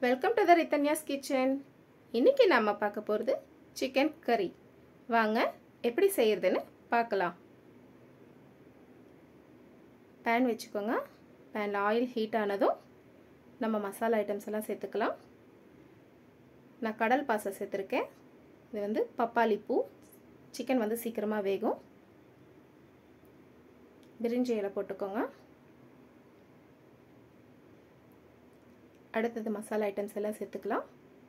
welcome to the Rithanya's kitchen இன்னைக்கு நம்ம பார்க்க போகிறது சிக்கன் கறி வாங்க எப்படி செய்யறதுன்னு பார்க்கலாம் பேன் வச்சுக்கோங்க பேனில் ஆயில் ஹீட் ஆனதும் நம்ம மசாலா ஐட்டம்ஸ் எல்லாம் சேர்த்துக்கலாம் நான் கடல் பாசை சேர்த்துருக்கேன் இது வந்து பப்பாளி பூ சிக்கன் வந்து சீக்கிரமாக வேகும் பிரிஞ்சி இலை போட்டுக்கோங்க அடுத்தது மசாலா ஐட்டம்ஸ் எல்லாம் சேர்த்துக்கலாம்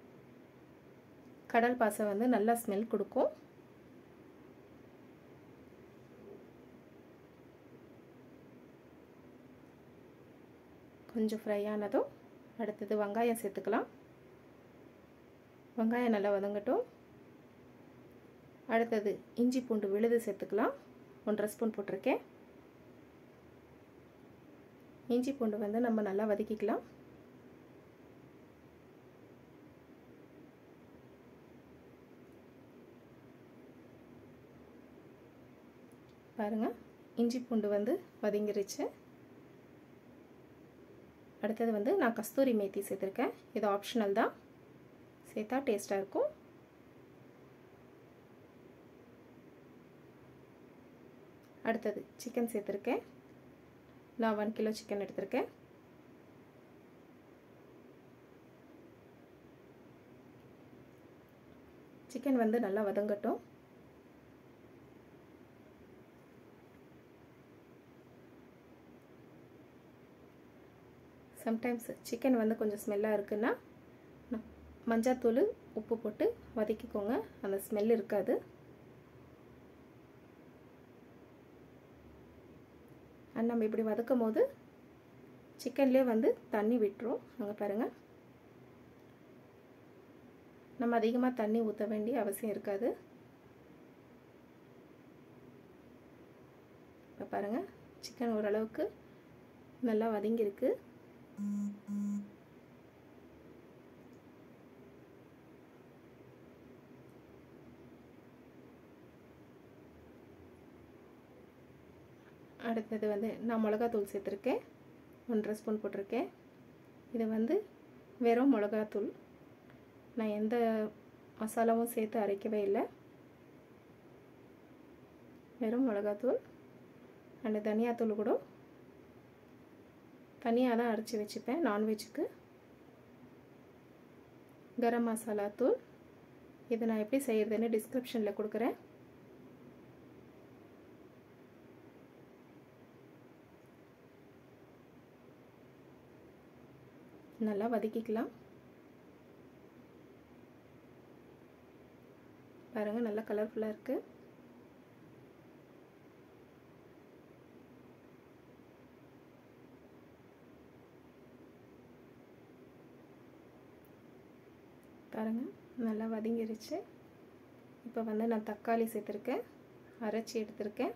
கடல் பாசை வந்து நல்லா ஸ்மெல் கொடுக்கும் கொஞ்சம் ஃப்ரை ஆனதும் அடுத்தது வெங்காயம் சேர்த்துக்கலாம் வெங்காயம் நல்லா வதங்கட்டும் அடுத்தது இஞ்சி பூண்டு விழுது சேர்த்துக்கலாம் ஒன்றரை ஸ்பூன் போட்டிருக்கேன் இஞ்சி பூண்டு வந்து நம்ம நல்லா வதக்கிக்கலாம் பாருங்கள் இஞ்சி பூண்டு வந்து வதங்கிருச்சு அடுத்தது வந்து நான் கஸ்தூரி மேத்தி சேர்த்துருக்கேன் இது ஆப்ஷனல் தான் சேர்த்தா டேஸ்ட்டாக இருக்கும் அடுத்தது சிக்கன் சேர்த்துருக்கேன் நான் ஒன் கிலோ சிக்கன் எடுத்திருக்கேன் சிக்கன் வந்து நல்லா வதங்கட்டும் சம்டைம்ஸ் சிக்கன் வந்து கொஞ்சம் ஸ்மெல்லாக இருக்குன்னா மஞ்சாத்தூள் உப்பு போட்டு வதக்கிக்கோங்க அந்த ஸ்மெல் இருக்காது அண்ட் நம்ம இப்படி வதக்கும் போது சிக்கன்லேயே வந்து தண்ணி விட்டுரும் அங்கே பாருங்கள் நம்ம அதிகமாக தண்ணி ஊற்ற வேண்டிய அவசியம் இருக்காது இப்போ பாருங்கள் சிக்கன் ஓரளவுக்கு நல்லா வதங்கியிருக்கு அடுத்தது வந்து நான் மிளகாத்தூள் சேர்த்துருக்கேன் ஒன்றரை ஸ்பூன் போட்டிருக்கேன் இது வந்து வெறும் மிளகாத்தூள் நான் எந்த மசாலாவும் சேர்த்து அரைக்கவே இல்லை வெறும் மிளகாத்தூள் அண்டு தனியாத்தூள் கூட தனியாக தான் அரைச்சி வச்சுப்பேன் நான்வெஜ்ஜுக்கு கரம் மசாலா தூள் இதை நான் எப்படி செய்கிறதுன்னு டிஸ்கிரிப்ஷனில் கொடுக்குறேன் நல்லா வதக்கிக்கலாம் பாருங்கள் நல்லா கலர்ஃபுல்லாக இருக்குது பாருங்கள் நல்லா வதங்கிருச்சு இப்போ வந்து நான் தக்காளி சேர்த்துருக்கேன் அரைச்சி எடுத்திருக்கேன்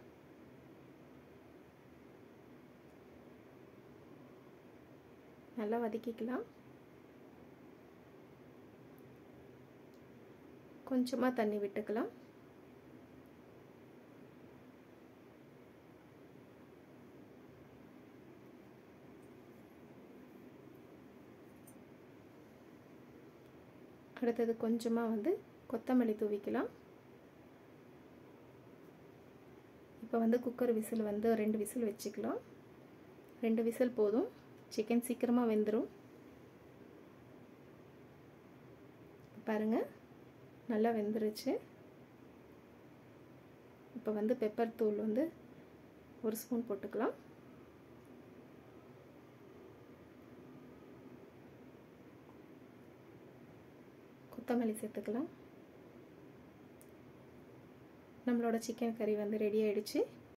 நல்லா வதக்கிக்கலாம் கொஞ்சமாக தண்ணி விட்டுக்கலாம் அடுத்தது கொஞ்சமாக வந்து கொத்தமல்லி தூவிக்கலாம் இப்போ வந்து குக்கர் விசில் வந்து ரெண்டு விசில் வச்சுக்கலாம் ரெண்டு விசில் போதும் சிக்கன் சீக்கிரமாக வெந்துடும் பாருங்கள் நல்லா வெந்துருச்சு இப்போ வந்து பெப்பர் தூள் வந்து ஒரு ஸ்பூன் போட்டுக்கலாம் கொத்தமல்லி சேர்த்துக்கலாம் நம்மளோட சிக்கன் கறி வந்து ரெடி ஆகிடுச்சு